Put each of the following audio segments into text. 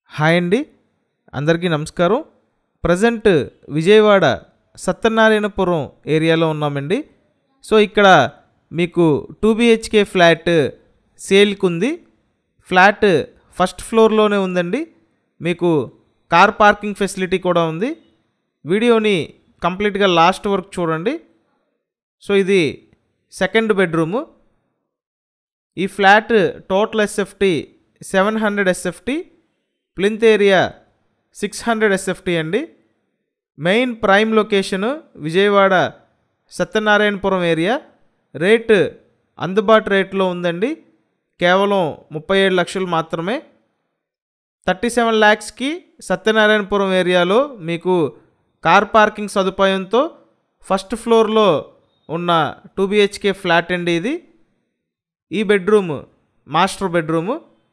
hi అండి అందరికీ నమస్కారం ప్రజెంట్ విజయవాడ సత్యనారాయణపురం ఏరియాలో ఉన్నామండి సో ఇక్కడ మీకు టూ బిహెచ్కే ఫ్లాట్ సేల్కి ఉంది ఫ్లాట్ ఫస్ట్ ఫ్లోర్లోనే ఉందండి మీకు కార్ పార్కింగ్ ఫెసిలిటీ కూడా ఉంది వీడియోని కంప్లీట్గా లాస్ట్ వరకు చూడండి సో ఇది సెకండ్ బెడ్రూము ఈ flat total SFT seven hundred SFT plinth area six hundred SFT అండి main prime location Vijayawada Satyanarayanapuram area rate అందుబాటు రేట్లో ఉందండి కేవలం ముప్పై ఏడు లక్షలు మాత్రమే థర్టీ సెవెన్ ల్యాక్స్కి సత్యనారాయణపురం ఏరియాలో మీకు కార్ పార్కింగ్ సదుపాయంతో ఫస్ట్ ఫ్లోర్లో ఉన్న టూ బిహెచ్కే ఫ్లాట్ అండి ఇది ఈ బెడ్రూమ్ మాస్టర్ బెడ్రూము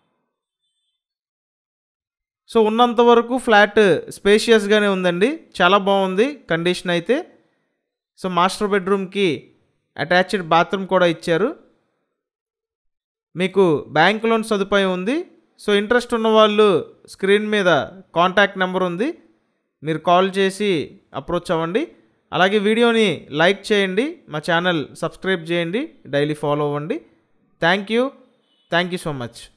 సో ఉన్నంత వరకు ఫ్లాట్ స్పేషియస్గానే ఉందండి చాలా బాగుంది కండిషన్ అయితే సో మాస్టర్ బెడ్రూమ్కి అటాచ్డ్ బాత్రూమ్ కూడా ఇచ్చారు మీకు బ్యాంక్ లోన్ సదుపాయం ఉంది సో ఇంట్రెస్ట్ ఉన్న వాళ్ళు స్క్రీన్ మీద కాంటాక్ట్ నెంబర్ ఉంది మీరు కాల్ చేసి అప్రోచ్ అవ్వండి అలాగే వీడియోని లైక్ చేయండి మా ఛానల్ సబ్స్క్రైబ్ చేయండి డైలీ ఫాలో అవ్వండి thank you thank you so much